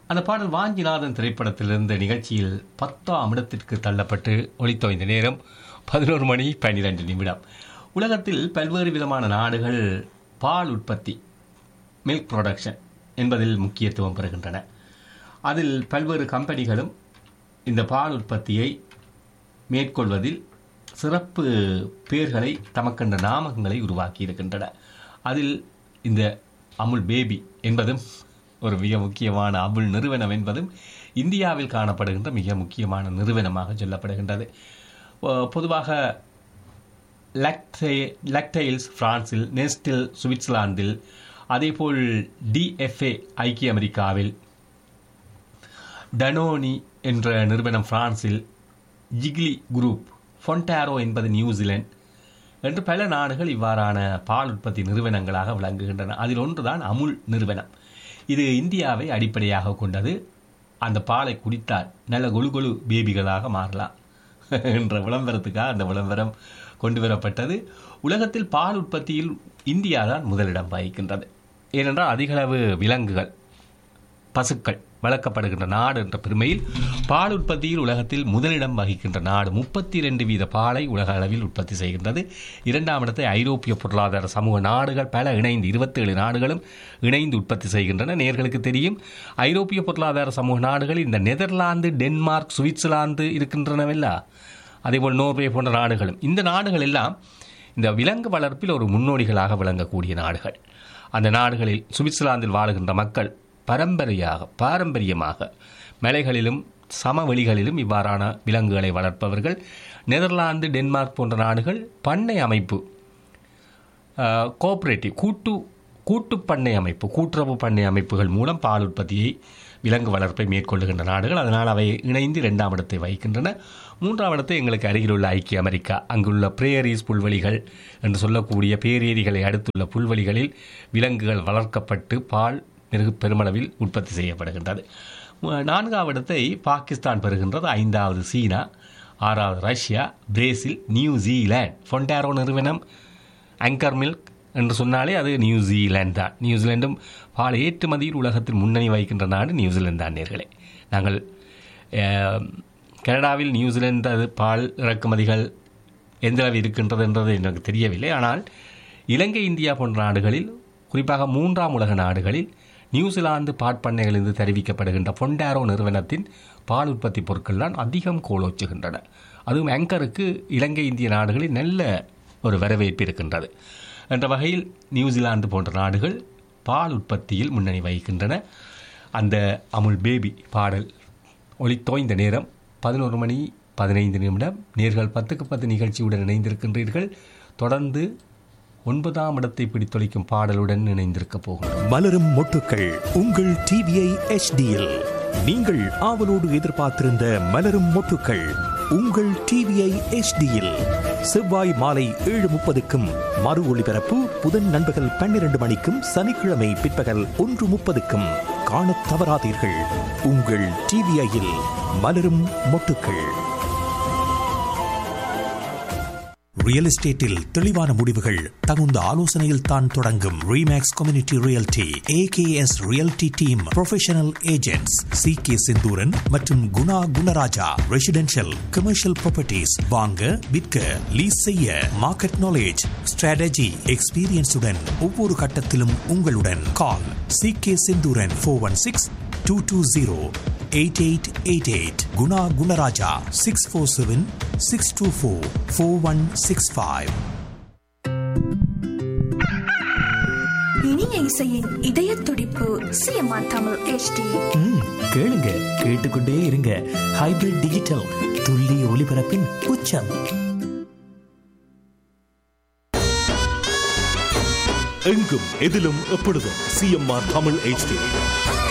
அந்த பாடல் வாஞ்சிநாதன் திரைப்படத்திலிருந்த நிகழ்ச்சியில் பத்தாம் இடத்திற்கு தள்ளப்பட்டு ஒளித்தோய்ந்த நேரம் பதினோரு மணி பன்னிரண்டு நிமிடம் உலகத்தில் பல்வேறு விதமான நாடுகள் பால் உற்பத்தி மில்க் ப்ரொடக்ஷன் என்பதில் முக்கியத்துவம் பெறுகின்றன அதில் பல்வேறு கம்பெனிகளும் இந்த பால் உற்பத்தியை மேற்கொள்வதில் சிறப்பு பெயர்களை தமக்கென்ற நாமங்களை உருவாக்கி இருக்கின்றன அதில் இந்த அமுல் பேபி என்பதும் ஒரு மிக முக்கியமான அமுல் நிறுவனம் என்பதும் இந்தியாவில் காணப்படுகின்ற மிக முக்கியமான நிறுவனமாக சொல்லப்படுகின்றது பொ- பொதுவாக லக்டே லக்டைல்ஸ் பிரான்சில் நெஸ்டில் சுவிட்சர்லாந்தில் அதேபோல் டிஎஃப்ஏ ஐக்கிய அமெரிக்காவில் டனோனி என்ற நிறுவனம் பிரான்சில் ஜிக்லி குரூப் ஃபொன்டாரோ என்பது நியூசிலாந்து என்று பல நாடுகள் இவ்வாறான பால் உற்பத்தி நிறுவனங்களாக விளங்குகின்றன அதில் ஒன்றுதான் அமுல் நிறுவனம் இது இந்தியாவை அடிப்படையாக கொண்டது அந்த பாலை குடித்தால் நல்ல கொழு கொழு பேபிகளாக மாறலாம் என்ற விளம்பரத்துக்காக அந்த விளம்பரம் கொண்டு வரப்பட்டது உலகத்தில் பால் உற்பத்தியில் இந்தியா தான் முதலிடம் வகிக்கின்றது ஏனென்றால் அதிகளவு விலங்குகள் பசுக்கள் வளர்க்கப்படுகின்ற நாடு என்ற பெருமையில் பால் உற்பத்தியில் உலகத்தில் முதலிடம் வகிக்கின்ற நாடு முப்பத்தி ரெண்டு வீத பாலை உலக அளவில் உற்பத்தி செய்கின்றது இரண்டாம் இடத்தை ஐரோப்பிய பொருளாதார சமூக நாடுகள் பல இணைந்து இருபத்தேழு நாடுகளும் இணைந்து உற்பத்தி செய்கின்றன நேர்களுக்கு தெரியும் ஐரோப்பிய பொருளாதார சமூக நாடுகள் இந்த நெதர்லாந்து டென்மார்க் சுவிட்சர்லாந்து இருக்கின்றனவெல்லா அதேபோல் நோர்வே போன்ற நாடுகளும் இந்த நாடுகள் எல்லாம் இந்த விலங்கு வளர்ப்பில் ஒரு முன்னோடிகளாக விளங்கக்கூடிய நாடுகள் அந்த நாடுகளில் சுவிட்சர்லாந்தில் வாழுகின்ற மக்கள் பரம்பரையாக பாரம்பரியமாக மலைகளிலும் சமவெளிகளிலும் இவ்வாறான விலங்குகளை வளர்ப்பவர்கள் நெதர்லாந்து டென்மார்க் போன்ற நாடுகள் பண்ணை அமைப்பு கோஆபரேட்டிவ் கூட்டு கூட்டு பண்ணை அமைப்பு கூட்டுறவு பண்ணை அமைப்புகள் மூலம் பால் உற்பத்தியை விலங்கு வளர்ப்பை மேற்கொள்ளுகின்ற நாடுகள் அதனால் அவை இணைந்து இரண்டாம் இடத்தை வகிக்கின்றன மூன்றாம் இடத்தை எங்களுக்கு அருகிலுள்ள ஐக்கிய அமெரிக்கா அங்குள்ள பிரேயரிஸ் புல்வெளிகள் என்று சொல்லக்கூடிய பேரேரிகளை அடுத்துள்ள புல்வெளிகளில் விலங்குகள் வளர்க்கப்பட்டு பால் மிக பெருமளவில் உற்பத்தி செய்யப்படுகின்றது மு- நான்காவது இடத்தை பாகிஸ்தான் பெறுகின்றது ஐந்தாவது சீனா ஆறாவது ரஷ்யா பிரேசில் நியூசிலாந்து ஃபொண்டாரோ நிறுவனம் ஆங்கர் மில்க் என்று சொன்னாலே அது நியூசிலாந்து தான் நியூசிலாண்டும் பால் ஏற்றுமதியில் உலகத்தில் முன்னணி வகிக்கின்ற நாடு நியூசிலாந்து தான் நேர்களே நாங்கள் அஹ், கனடாவில் நியூசிலாந்து அது பால் இறக்குமதிகள் எந்த அளவு இருக்கின்றது என்றது எனக்கு தெரியவில்லை ஆனால் இலங்கை இந்தியா போன்ற நாடுகளில் குறிப்பாக மூன்றாம் உலக நாடுகளில் நியூசிலாந்து பாட்பண்ணைகளிலிருந்து தெரிவிக்கப்படுகின்ற பொண்டாரோ நிறுவனத்தின் பால் உற்பத்தி பொருட்கள் தான் அதிகம் கோலோச்சுகின்றன அதுவும் ஆங்கருக்கு இலங்கை இந்திய நாடுகளில் நல்ல ஒரு வரவேற்பு இருக்கின்றது என்ற வகையில் நியூசிலாந்து போன்ற நாடுகள் பால் உற்பத்தியில் முன்னணி வகிக்கின்றன அந்த அமுல் பேபி பாடல் ஒளி தோய்ந்த நேரம் பதினோரு மணி பதினைந்து நிமிடம் நேர்கள் பத்துக்கு பத்து நிகழ்ச்சியுடன் இணைந்திருக்கின்றீர்கள் தொடர்ந்து ஒன்பதாம் இடத்தை பிடித்தொழிக்கும் பாடலுடன் இணைந்திருக்க போகின்றோம் மலரும் மொட்டுக்கள் உங்கள் டிவிஐ எச்டியில் நீங்கள் ஆவலோடு எதிர்பார்த்திருந்த மலரும் மொட்டுக்கள் உங்கள் டிவிஐ எச்டியில் செவ்வாய் மாலை ஏழு முப்பதுக்கும் மறு ஒளிபரப்பு புதன் நண்பகல் பன்னிரண்டு மணிக்கும் சனிக்கிழமை பிற்பகல் ஒன்று முப்பதுக்கும் காணத் தவறாதீர்கள் உங்கள் டிவிஐயில் மலரும் மொட்டுக்கள் ரியல் எஸ்டேட்டில் தெளிவான முடிவுகள் தகுந்த ஆலோசனையில் தான் தொடங்கும் Remax community realty A K S realty team professional agents C K Senthuran மற்றும் Guna Gunaraja residential commercial properties வாங்க விற்க லீஸ் செய்ய மார்க்கெட் நாலேஜ் ஸ்ட்ராட்டஜி எக்ஸ்பீரியன்ஸுடன் ஒவ்வொரு கட்டத்திலும் உங்களுடன் call C K Senthuran four one six two two zero eight eight eight eight Guna Gunaraja six four seven six two four four one six five இனிய இசையின் இதய துடிப்பு சிஎம்ஆர் தமிழ் HD கேளுங்க கேட்டுக்கொண்டே இருங்க ஹைபிரிட் டிஜிட்டல் துல்லிய ஒலிபரப்பின் உச்சம் எங்கும் எதிலும் எப்பொழுதும் சிஎம்ஆர் தமிழ் HD